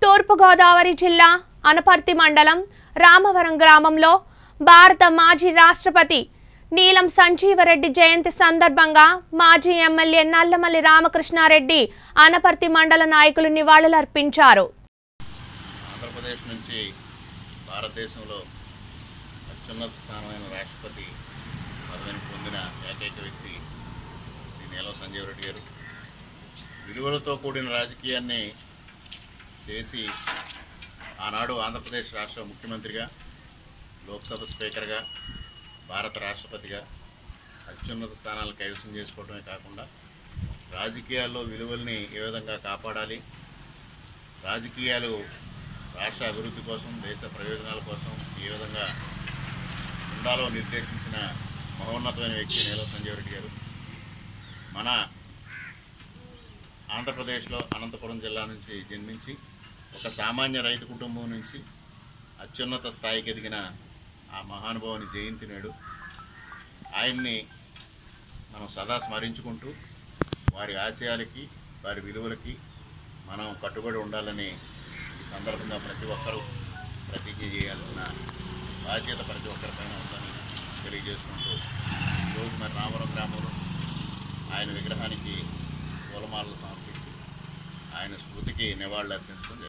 తూర్పుగోదావరి జిల్లా అనపర్తి మండలం రామవరం గ్రామంలో భారత మాజీ రాష్ట్రపతి నీలం సంజీవరెడ్డి జయంతి సందర్భంగా మాజీ ఎమ్మెల్యే నల్లమల్లి రామకృష్ణారెడ్డి అనపర్తి మండల నాయకులు నివాళులర్పించారు ఆంధ్రప్రదేశ్ నుంచి భారతదేశంలో అత్యున్నత స్థానమైన రాష్ట్రపతి పదవిని పొందిన ఏకైక వ్యక్తి శ్రీ నీలం సంజీవ్ రెడ్డి గారు విలువలతో కూడిన రాజకీయాన్ని చేసి ఆనాడు ఆంధ్రప్రదేశ్ రాష్ట్ర ముఖ్యమంత్రిగా లోక్సభ స్పీకర్గా భారత రాష్ట్రపతిగా అత్యున్నత స్థానాలు కైవసం చేసుకోవడమే కాకుండా రాజకీయాల్లో విలువల్ని ఏ విధంగా కాపాడాలి రాజకీయాలు రాష్ట్ర అభివృద్ధి కోసం దేశ ప్రయోజనాల కోసం ఏ విధంగా ఉండాలో నిర్దేశించిన మహోన్నతమైన వ్యక్తి నీలం సంజీవ్ రెడ్డి గారు మన ఆంధ్రప్రదేశ్లో అనంతపురం జిల్లా నుంచి జన్మించి ఒక సామాన్య రైతు కుటుంబం నుంచి అత్యున్నత స్థాయికి ఎదిగిన ఆ మహానుభావుని జయంతి నేడు ఆయన్ని మనం సదా స్మరించుకుంటూ వారి ఆశయాలకి వారి విలువలకి మనం కట్టుబడి ఉండాలని ఈ సందర్భంగా ప్రతి ఒక్కరూ ప్రతిజ్ఞ చేయాల్సిన బాధ్యత ప్రతి ఒక్కరిపైన ఉందని తెలియజేసుకుంటూ ఈరోజు మరి రామవరం గ్రామంలో ఆయన విగ్రహానికి పూలమాలలు సమర్పించి ఆయన స్మృతికి నివాళులు అర్పించడం జరిగింది